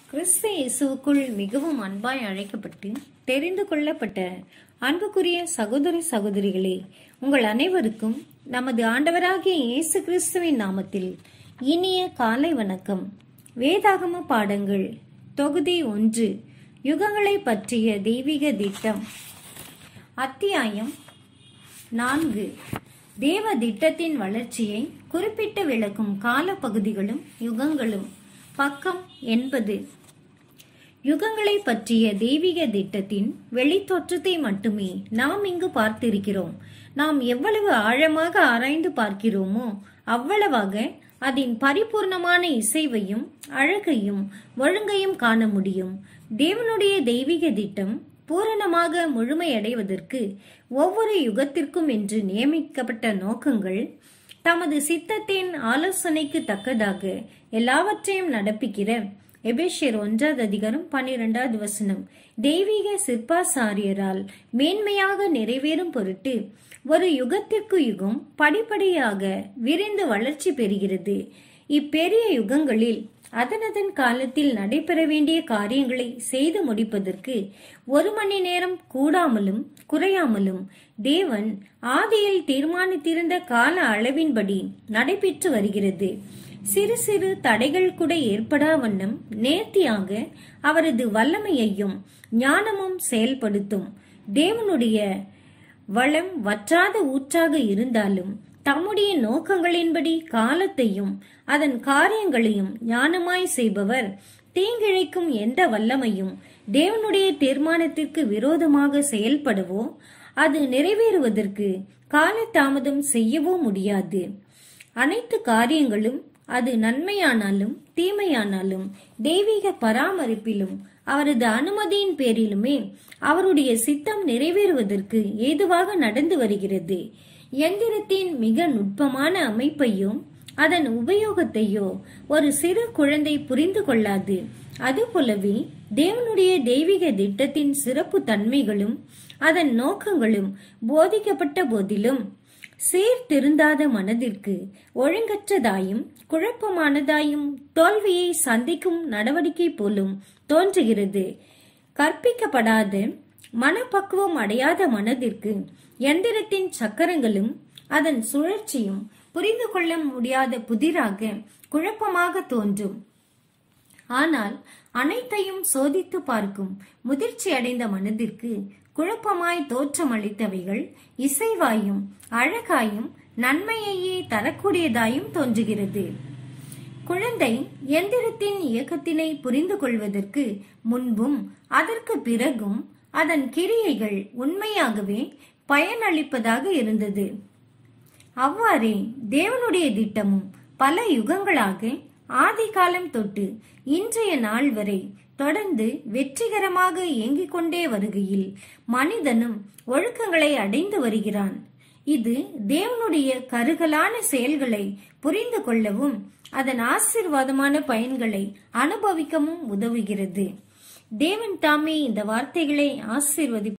கிறிஸ்து இயேசுவுக்குள் மிகவும் அன்பாய் அழைக்கப்பட்டு தெரிந்து கொள்ளப்பட்ட அன்புக்குரிய சகோதர சகோதரிகளே உங்கள் அனைவருக்கும் நமது ஆண்டவராகிய இயேசு கிறிஸ்துவின் நாமத்தில் இனிய காலை வணக்கம் வேதாகம பாடங்கள் தொகுதி ஒன்று யுகங்களை பற்றிய தெய்வீக திட்டம் அத்தியாயம் நான்கு தேவ திட்டத்தின் வளர்ச்சியை குறிப்பிட்டு விளக்கும் காலப்பகுதிகளும் யுகங்களும் பக்கம் எண்பது யுகங்களை பற்றிய தெய்வீக திட்டத்தின் வெளித்தோற்றத்தை மட்டுமே நாம் இங்கு பார்த்திருக்கிறோம் நாம் எவ்வளவு ஆழமாக ஆராய்ந்து பார்க்கிறோமோ அவ்வளவாக அதன் பரிபூர்ணமான இசைவையும் அழகையும் ஒழுங்கையும் காண முடியும் தேவனுடைய தெய்வீக திட்டம் பூரணமாக முழுமையடைவதற்கு ஒவ்வொரு யுகத்திற்கும் என்று நியமிக்கப்பட்ட நோக்கங்கள் தமது சித்தத்தின் ஆலோசனைக்கு தக்கதாக எல்லாவற்றையும் நடப்பிக்கிற எபேஷியர் ஒன்றாவது அதிகாரம் பன்னிரெண்டாவது வசனம் தெய்வீக சிற்பாசாரியரால் மேன்மையாக நிறைவேறும் பொருட்டு ஒரு யுகத்திற்கு யுகம் படிப்படியாக விரிந்து வளர்ச்சி பெறுகிறது இப்பெரிய யுகங்களில் அதனதன் காலத்தில் நடைபெற வேண்டிய காரியங்களை செய்து முடிப்பதற்கு ஒரு மணி நேரம் கூடாமலும் குறையாமலும் தேவன் ஆதியில் தீர்மானித்திருந்த கால அளவின்படி நடைபெற்று வருகிறது சிறு சிறு தடைகள் கூட ஏற்படா வண்ணம் நேர்த்தியாக அவரது வல்லமையையும் ஞானமும் செயல்படுத்தும் தேவனுடைய வளம் வற்றாத ஊற்றாக இருந்தாலும் தம்முடைய நோக்கங்களின்படி காலத்தையும் அதன் காரியங்களையும் ஞானமாய் செய்பவர் தீங்கிழைக்கும் எந்த வல்லமையும் தேவனுடைய தீர்மானத்திற்கு விரோதமாக செயல்படவோ அது நிறைவேறுவதற்கு காலதாமதம் செய்யவோ முடியாது அனைத்து காரியங்களும் அது நன்மையானாலும் தீமையானாலும் தெய்வீக பராமரிப்பிலும் அவரது அனுமதியின் பேரிலுமே அவருடைய சித்தம் நிறைவேறுவதற்கு ஏதுவாக நடந்து வருகிறது எந்திரத்தின் மிக நுட்பமான அமைப்பையோ அதன் உபயோகத்தையோ ஒரு சிறு குழந்தை புரிந்து கொள்ளாது அதுபோலவே தேவனுடைய தெய்வீக திட்டத்தின் சிறப்பு தன்மைகளும் அதன் நோக்கங்களும் போதிக்கப்பட்ட போதிலும் சீர்திருந்தாத மனதிற்கு ஒழுங்கற்றதாயும் குழப்பமானதாயும் தோல்வியை சந்திக்கும் நடவடிக்கை போலும் தோன்றுகிறது கற்பிக்கப்படாத மனப்பக்குவம் அடையாத மனதிற்கு எந்திரத்தின் சக்கரங்களும் அதன் சுழற்சியும் புரிந்து கொள்ள முடியாத புதிராக குழப்பமாக தோன்றும் ஆனால் அனைத்தையும் சோதித்து பார்க்கும் முதிர்ச்சி அடைந்த மனதிற்கு குழப்பமாய் தோற்றமளித்தவைகள் இசைவாயும் அழகாயும் நன்மையையே தரக்கூடியதாயும் தோன்றுகிறது குழந்தை எந்திரத்தின் இயக்கத்தினை புரிந்து கொள்வதற்கு முன்பும் அதற்கு பிறகும் அதன் கிரியைகள் உண்மையாகவே பயனளிப்பதாக இருந்தது அவ்வாறே தேவனுடைய திட்டமும் பல யுகங்களாக ஆதி காலம் தொட்டு இன்றைய நாள் வரை தொடர்ந்து வெற்றிகரமாக இயங்கிக் கொண்டே வருகையில் மனிதனும் ஒழுக்கங்களை அடைந்து வருகிறான் இது தேவனுடைய கருகலான செயல்களை புரிந்து கொள்ளவும் அதன் ஆசிர்வாதமான பயன்களை அனுபவிக்கவும் உதவுகிறது தேவன் தாமே இந்த வார்த்தைகளை ஆசீர்வதி